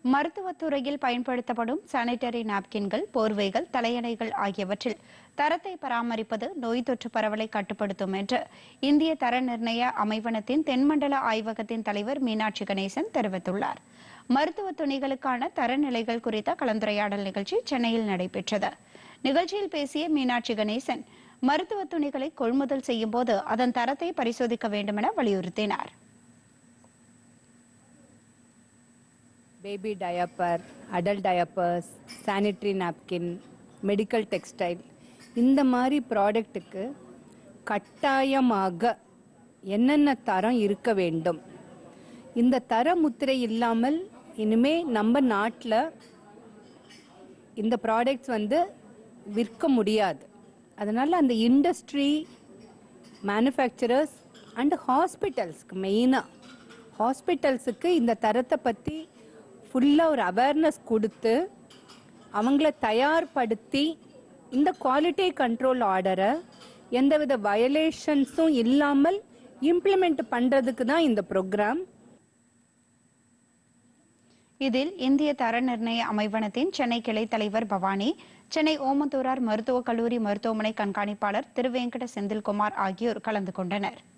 மருத்துவத் துறையில் பயன்படுத்தப்படும் சானிட்டரி நாப்கின்கள் போர்வைகள் தலையணைகள் ஆகியவற்றில் தரத்தை பராமரிப்பது நோய் தொற்று பரவலை கட்டுப்படுத்தும் என்று இந்திய தர நிர்ணய அமைவனத்தின் தென்மண்டல ஆய்வகத்தின் தலைவர் மீனாட்சி கணேசன் தெரிவித்துள்ளார் மருத்துவ துணிகளுக்கான தரநிலைகள் குறித்த கலந்துரையாடல் நிகழ்ச்சி சென்னையில் நடைபெற்றது நிகழ்ச்சியில் பேசிய மீனாட்சி கணேசன் மருத்துவ துணிகளை கொள்முதல் செய்யும் போது அதன் தரத்தை பரிசோதிக்க வேண்டுமென வலியுறுத்தினார் baby diaper adult diapers sanitary napkin medical textile இந்த மாதிரி ப்ராடக்ட்டுக்கு கட்டாயமாக என்னென்ன தரம் இருக்க வேண்டும் இந்த தர முத்திரை இல்லாமல் இனிமே நம்ம நாட்டில் இந்த ப்ராடக்ட்ஸ் வந்து விற்க முடியாது அதனால் அந்த இண்டஸ்ட்ரி மேனுஃபேக்சரர்ஸ் அண்ட் ஹாஸ்பிட்டல்ஸ்க்கு மெயினாக ஹாஸ்பிட்டல்ஸுக்கு இந்த தரத்தை பற்றி ஃபுல்லாக ஒரு அவேர்னஸ் கொடுத்து அவங்கள தயார்படுத்தி இந்த குவாலிட்டி கண்ட்ரோல் ஆர்டரை எந்தவித வயலேஷன்ஸும் இல்லாமல் இம்ப்ளிமெண்ட் பண்ணுறதுக்கு தான் இந்த ப்ரோக்ராம் இதில் இந்திய தர நிர்ணய அமைவனத்தின் சென்னை கிளை தலைவர் பவானி சென்னை ஓமந்தூரார் மருத்துவக் கல்லூரி மருத்துவமனை கண்காணிப்பாளர் திருவேங்கட செந்தில்குமார் ஆகியோர் கலந்து கொண்டனர்